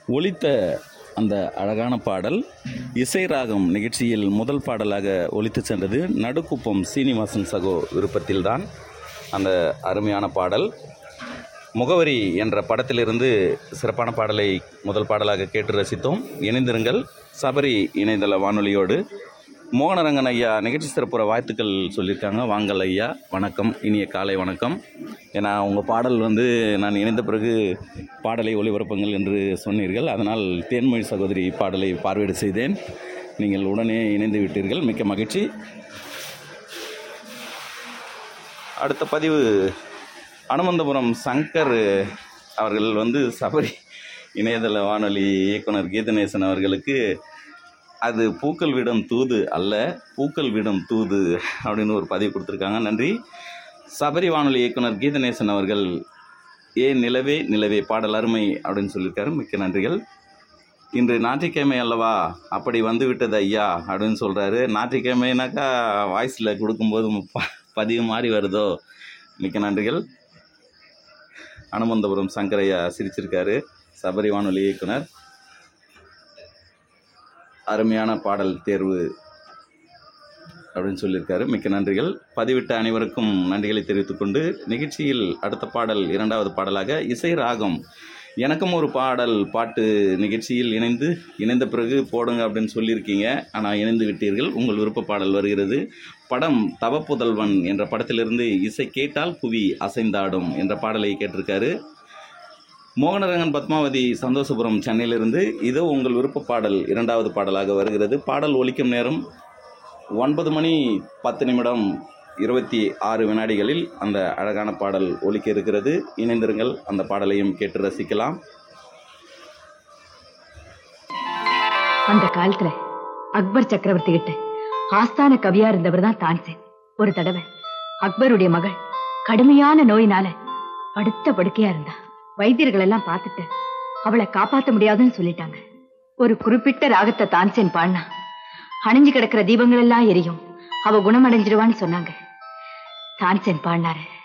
ஒலித்த அந்த அழகான பாடல் இசை ராகம் நிகழ்ச்சியில் முதல் பாடலாக ஒலித்து சென்றது நடுக்குப்பம் சீனிவாசன் சகோ விருப்பத்தில்தான் அந்த அருமையான பாடல் முகவரி என்ற படத்திலிருந்து சிறப்பான பாடலை முதல் பாடலாக கேட்டு ரசித்தோம் இணைந்திருங்கள் சபரி இணையதள வானொலியோடு மோகனரங்கன் ஐயா நிகழ்ச்சி சிறப்புற வாழ்த்துக்கள் சொல்லியிருக்காங்க வாங்கல் ஐயா வணக்கம் இனிய காலை வணக்கம் ஏன்னா உங்கள் பாடல் வந்து நான் இணைந்த பிறகு பாடலை ஒளிபரப்புங்கள் என்று சொன்னீர்கள் அதனால் தேன்மொழி சகோதரி பாடலை பார்வையிட செய்தேன் நீங்கள் உடனே இணைந்து விட்டீர்கள் மிக்க மகிழ்ச்சி அடுத்த பதிவு அனுமந்தபுரம் சங்கர் அவர்கள் வந்து சபரி இணையதள வானொலி இயக்குனர் கீதநேசன் அவர்களுக்கு அது பூக்கள் விடும் தூது அல்ல பூக்கள் விடும் தூது அப்படின்னு ஒரு பதிவு கொடுத்துருக்காங்க நன்றி சபரி வானொலி இயக்குனர் கீதநேசன் அவர்கள் ஏ நிலவே நிலவே பாடல் அருமை அப்படின்னு சொல்லியிருக்காரு மிக்க நன்றிகள் இன்று ஞாயிற்றுக்கிழமை அல்லவா அப்படி வந்து விட்டது ஐயா அப்படின்னு சொல்கிறாரு ஞாயிற்றுக்கிழமைனாக்கா வாய்ஸில் கொடுக்கும்போது ப- பதிவு மாறி வருதோ மிக்க நன்றிகள் அனுமந்தபுரம் சங்கரையா சிரிச்சிருக்காரு சபரி வானொலி இயக்குனர் அருமையான பாடல் தேர்வு அப்படின்னு சொல்லியிருக்காரு மிக்க நன்றிகள் பதிவிட்ட அனைவருக்கும் நன்றிகளை தெரிவித்துக்கொண்டு நிகழ்ச்சியில் அடுத்த பாடல் இரண்டாவது பாடலாக இசை ராகம் எனக்கும் ஒரு பாடல் பாட்டு நிகழ்ச்சியில் இணைந்து இணைந்த பிறகு போடுங்க அப்படின்னு சொல்லியிருக்கீங்க ஆனால் இணைந்து விட்டீர்கள் உங்கள் விருப்ப பாடல் வருகிறது படம் தவப்புதல்வன் என்ற படத்திலிருந்து இசை கேட்டால் புவி அசைந்தாடும் என்ற பாடலை கேட்டிருக்காரு மோகனரங்கன் பத்மாவதி சந்தோஷபுரம் சென்னையிலிருந்து இதோ உங்கள் விருப்ப பாடல் இரண்டாவது பாடலாக வருகிறது பாடல் ஒலிக்கும் நேரம் ஒன்பது மணி பத்து நிமிடம் இருபத்தி ஆறு வினாடிகளில் அந்த அழகான பாடல் ஒலிக்க இருக்கிறது இணைந்திருங்கள் அந்த பாடலையும் கேட்டு ரசிக்கலாம் அந்த காலத்துல அக்பர் சக்கரவர்த்தி கிட்ட ஆஸ்தான கவியா இருந்தவர் தான் தான்சேன் ஒரு தடவை அக்பருடைய மகள் கடுமையான நோயினால படுத்த படுக்கையா இருந்தா வைத்தியர்கள் எல்லாம் பார்த்துட்டு அவளை காப்பாத்த முடியாதுன்னு சொல்லிட்டாங்க ஒரு குறிப்பிட்ட ராகத்தை தான்சேன் பாடினா அணிஞ்சு கிடக்கிற தீபங்கள் எல்லாம் எரியும் அவ குணமடைஞ்சிருவான்னு சொன்னாங்க தான்சேன் பாடினாரு